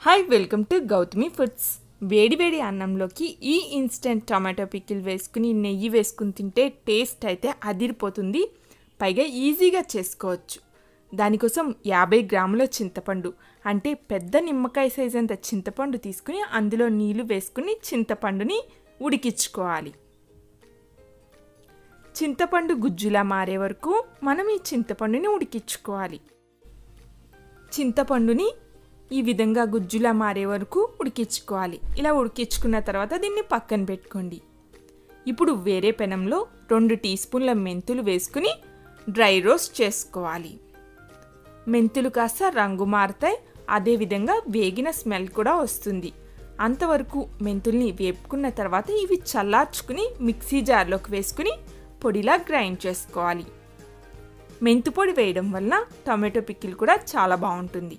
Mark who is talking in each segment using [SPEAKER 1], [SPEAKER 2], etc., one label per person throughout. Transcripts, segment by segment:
[SPEAKER 1] hi welcome to Gautami foods వేడివేడి అన్నంలోకి ఈ ఇన్స్టెంట్ టమాటో పికిల్ వేసుకుని నెయ్యి వేసుకుని తింటే టేస్ట్ అయితే అదిరిపోతుంది పైగా ఈజీగా చేసుకోవచ్చు దానికోసం యాభై గ్రాముల చింతపండు అంటే పెద్ద నిమ్మకాయ సైజ్ అంత చింతపండు తీసుకుని అందులో నీళ్లు వేసుకుని చింతపండుని ఉడికించుకోవాలి చింతపండు గుజ్జులా మారే వరకు మనం ఈ చింతపండుని ఉడికించుకోవాలి చింతపండుని ఈ విధంగా గుజ్జులా మారే వరకు ఉడికించుకోవాలి ఇలా ఉడికించుకున్న తర్వాత దీన్ని పక్కన పెట్టుకోండి ఇప్పుడు వేరే పెనంలో రెండు టీ స్పూన్ల మెంతులు వేసుకుని డ్రై రోస్ట్ చేసుకోవాలి మెంతులు కాస్త రంగు మారుతాయి అదేవిధంగా వేగిన స్మెల్ కూడా వస్తుంది అంతవరకు మెంతుల్ని వేపుకున్న తర్వాత ఇవి చల్లార్చుకుని మిక్సీ జార్లోకి వేసుకుని పొడిలా గ్రైండ్ చేసుకోవాలి మెంతు పొడి వేయడం వల్ల టమాటో పిక్కిల్ కూడా చాలా బాగుంటుంది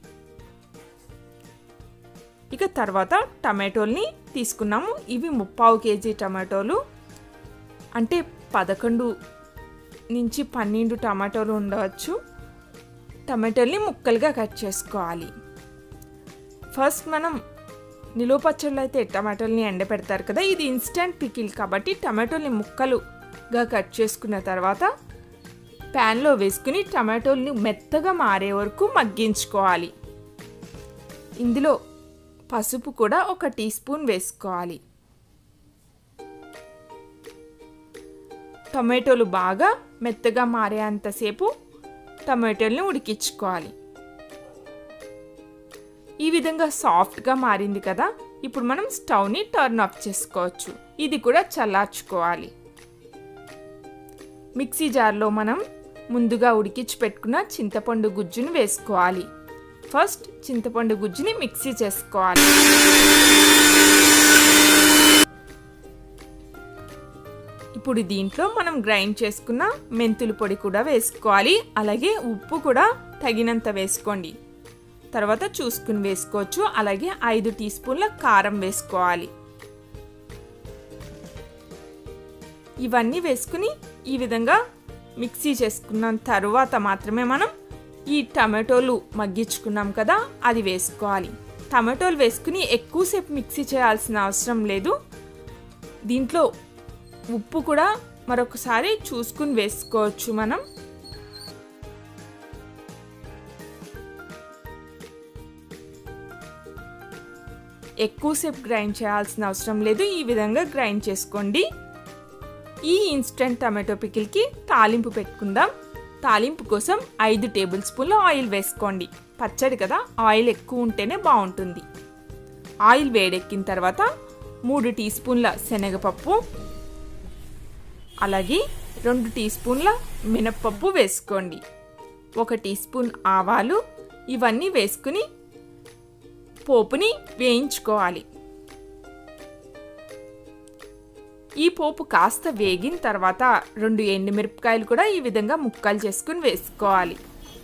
[SPEAKER 1] ఇక తర్వాత టమాటోల్ని తీసుకున్నాము ఇవి ముప్పావు కేజీ టమాటోలు అంటే పదకొండు నుంచి పన్నెండు టమాటోలు ఉండవచ్చు టమాటోల్ని ముక్కలుగా కట్ చేసుకోవాలి ఫస్ట్ మనం నిలువ పచ్చళ్ళు అయితే టమాటోల్ని ఎండపెడతారు కదా ఇది ఇన్స్టెంట్ పికిల్ కాబట్టి టమాటోల్ని ముక్కలుగా కట్ చేసుకున్న తర్వాత ప్యాన్లో వేసుకుని టమాటోల్ని మెత్తగా మారే వరకు మగ్గించుకోవాలి ఇందులో పసుపు కూడా ఒక టీ స్పూన్ వేసుకోవాలి టమాటోలు బాగా మెత్తగా మారేంతసేపు టమాటోల్ని ఉడికించుకోవాలి ఈ విధంగా సాఫ్ట్గా మారింది కదా ఇప్పుడు మనం స్టవ్ని టర్న్ ఆఫ్ చేసుకోవచ్చు ఇది కూడా చల్లార్చుకోవాలి మిక్సీ జార్లో మనం ముందుగా ఉడికించి పెట్టుకున్న చింతపండు గుజ్జును వేసుకోవాలి ఫస్ట్ చింతపండు గుజ్జుని మిక్సీ చేసుకోవాలి ఇప్పుడు దీంట్లో మనం గ్రైండ్ చేసుకున్న మెంతుల పొడి కూడా వేసుకోవాలి అలాగే ఉప్పు కూడా తగినంత వేసుకోండి తర్వాత చూసుకుని వేసుకోవచ్చు అలాగే ఐదు టీ స్పూన్ల కారం వేసుకోవాలి ఇవన్నీ వేసుకుని ఈ విధంగా మిక్సీ చేసుకున్న తరువాత మాత్రమే మనం ఈ టమాటోలు మగ్గించుకున్నాం కదా అది వేసుకోవాలి టమాటోలు వేసుకుని ఎక్కువసేపు మిక్సీ చేయాల్సిన అవసరం లేదు దీంట్లో ఉప్పు కూడా మరొకసారి చూసుకుని వేసుకోవచ్చు మనం ఎక్కువసేపు గ్రైండ్ చేయాల్సిన అవసరం లేదు ఈ విధంగా గ్రైండ్ చేసుకోండి ఈ ఇన్స్టెంట్ టమాటో పికిల్కి తాలింపు పెట్టుకుందాం తాలింపు కోసం ఐదు టేబుల్ స్పూన్ల ఆయిల్ వేసుకోండి పచ్చడి కదా ఆయిల్ ఎక్కువ ఉంటేనే బాగుంటుంది ఆయిల్ వేడెక్కిన తర్వాత మూడు టీ స్పూన్ల శనగపప్పు అలాగే రెండు టీ స్పూన్ల మినప్పప్పు వేసుకోండి ఒక టీ స్పూన్ ఆవాలు ఇవన్నీ వేసుకుని పోపుని వేయించుకోవాలి ఈ పోపు కాస్త వేగిన తర్వాత రెండు ఎండుమిరపకాయలు కూడా ఈ విధంగా ముక్కలు చేసుకుని వేసుకోవాలి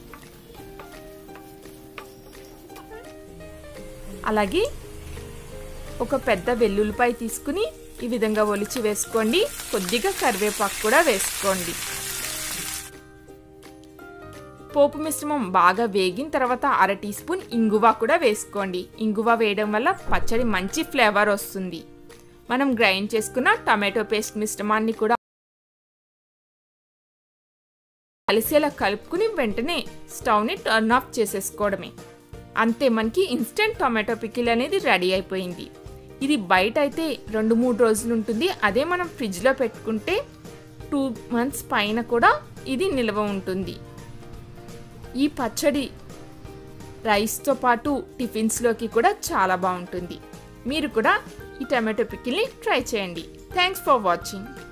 [SPEAKER 1] అలాగే ఒక పెద్ద వెల్లుల్లిపాయ తీసుకుని ఈ విధంగా ఒలిచి వేసుకోండి కొద్దిగా కరివేపాకు కూడా వేసుకోండి పోపు మిశ్రమం బాగా వేగిన తర్వాత అర టీ స్పూన్ ఇంగువ కూడా వేసుకోండి ఇంగువ వేయడం వల్ల పచ్చడి మంచి ఫ్లేవర్ వస్తుంది మనం గ్రైండ్ చేసుకున్న టమాటో పేస్ట్ మిశ్రమాన్ని కూడా కలిసేలా కలుపుకుని వెంటనే స్టవ్ని టర్న్ ఆఫ్ చేసేసుకోవడమే అంతే మనకి ఇన్స్టెంట్ టొమాటో పికిల్ అనేది రెడీ అయిపోయింది ఇది బయట అయితే రెండు మూడు రోజులు ఉంటుంది అదే మనం ఫ్రిడ్జ్లో పెట్టుకుంటే టూ మంత్స్ పైన కూడా ఇది నిల్వ ఉంటుంది ఈ పచ్చడి రైస్తో పాటు టిఫిన్స్లోకి కూడా చాలా బాగుంటుంది మీరు కూడా ఈ టమాటో పికిల్ని ట్రై చేయండి థ్యాంక్స్ ఫర్ వాచింగ్